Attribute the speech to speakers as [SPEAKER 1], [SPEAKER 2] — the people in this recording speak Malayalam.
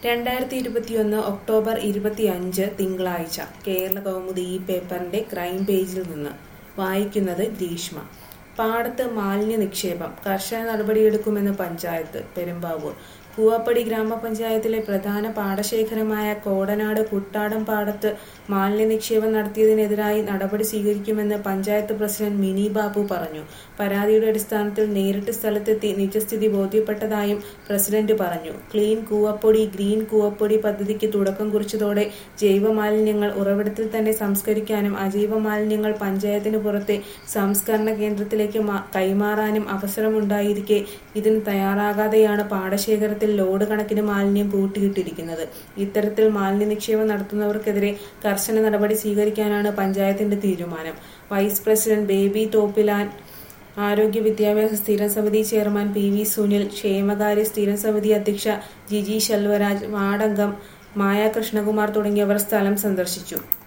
[SPEAKER 1] രണ്ടായിരത്തി ഇരുപത്തിയൊന്ന് ഒക്ടോബർ ഇരുപത്തിയഞ്ച് തിങ്കളാഴ്ച കേരള കൗമുദി ഈ പേപ്പറിന്റെ ക്രൈം പേജിൽ നിന്ന് വായിക്കുന്നത് ഗ്രീഷ്മ പാടത്ത് മാലിന്യ നിക്ഷേപം കർശന നടപടിയെടുക്കുമെന്ന് പഞ്ചായത്ത് പെരുമ്പാവൂർ പൂവപ്പടി ഗ്രാമപഞ്ചായത്തിലെ പ്രധാന പാടശേഖരമായ കോടനാട് കുട്ടാടം പാടത്ത് മാലിന്യ നിക്ഷേപം നടത്തിയതിനെതിരായി നടപടി സ്വീകരിക്കുമെന്ന് പഞ്ചായത്ത് പ്രസിഡന്റ് മിനി ബാബു പറഞ്ഞു പരാതിയുടെ അടിസ്ഥാനത്തിൽ നേരിട്ട് സ്ഥലത്തെത്തി നിജസ്ഥിതി ബോധ്യപ്പെട്ടതായും പ്രസിഡന്റ് പറഞ്ഞു ക്ലീൻ കൂവപ്പൊടി ഗ്രീൻ കൂവപ്പൊടി പദ്ധതിക്ക് തുടക്കം കുറിച്ചതോടെ ജൈവ മാലിന്യങ്ങൾ ഉറവിടത്തിൽ തന്നെ സംസ്കരിക്കാനും അജൈവ മാലിന്യങ്ങൾ പഞ്ചായത്തിന് പുറത്തെ സംസ്കരണ കേന്ദ്രത്തിലേക്ക് മാ- കൈമാറാനും അവസരമുണ്ടായിരിക്കെ ഇതിന് തയ്യാറാകാതെയാണ് പാടശേഖരത്തിൽ ലോഡ് കണക്കിന് മാലിന്യം കൂട്ടിയിട്ടിരിക്കുന്നത് ഇത്തരത്തിൽ മാലിന്യ നിക്ഷേപം നടത്തുന്നവർക്കെതിരെ കർശന നടപടി സ്വീകരിക്കാനാണ് പഞ്ചായത്തിന്റെ തീരുമാനം വൈസ് പ്രസിഡന്റ് ബേബി തോപ്പിലാൻ ആരോഗ്യ വിദ്യാഭ്യാസ സ്ഥിരം സമിതി ചെയർമാൻ പി വി സുനിൽ ക്ഷേമകാര്യ സ്ഥിരം സമിതി അധ്യക്ഷ ജിജി ശെൽവരാജ് വാർഡംഗം മായ കൃഷ്ണകുമാർ തുടങ്ങിയവർ സ്ഥലം സന്ദർശിച്ചു